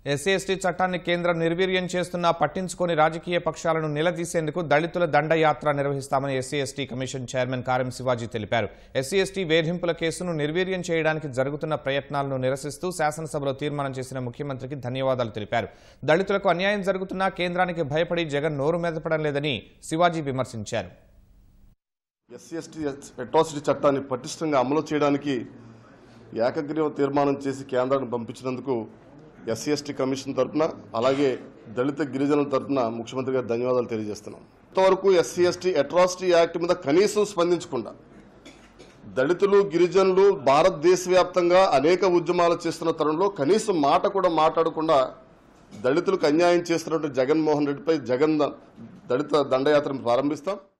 SC ST చట్టాన్ని కేంద్రం నిర్వీర్యం చేస్తున్నా పట్టించుకొని రాజకీయ పక్షాలను నిలదీసేందుకు దళితుల దండయాత్ర నిర్వహిస్తామని ఎస్సీ ఎస్టీ కమిషన్ చైర్మన్ కారం శివాజీ తెలిపారు ఎస్సీ ఎస్టీ వేధింపుల కేసును నిర్వీర్యం చేయడానికి జరుగుతున్న ప్రయత్నాలను నిరసిస్తూ శాసనసభలో తీర్మానం చేసిన ముఖ్యమంత్రికి ధన్యవాదాలు తెలిపారు దళితులకు అన్యాయం జరుగుతున్నా కేంద్రానికి భయపడి జగన్ నోరు మెదపడం లేదని శివాజీ విమర్శించారు ఎస్సీ ఎస్టీ అట్రాసిటీ చట్టాన్ని పటిష్టంగా అమలు చేయడానికి ఏకగ్రీవ తీర్మానం చేసి కేంద్రాన్ని పంపించినందుకు ఎస్సీ ఎస్టీ కమిషన్ తరఫున అలాగే దళిత గిరిజనుల తరఫున ముఖ్యమంత్రి గారు ధన్యవాదాలు తెలియజేస్తున్నాం ఇంతవరకు ఎస్సీ ఎస్టీ అట్రాసిటీ యాక్ట్ మీద కనీసం స్పందించకుండా దళితులు గిరిజనులు భారతదేశ వ్యాప్తంగా అనేక ఉద్యమాలు చేస్తున్న తరుణంలో కనీసం మాట కూడా మాట్లాడకుండా దళితులకు అన్యాయం చేస్తున్నట్టు జగన్మోహన్ రెడ్డిపై జగన్ ద- దళిత దండయాత్రను ప్రారంభిస్తాం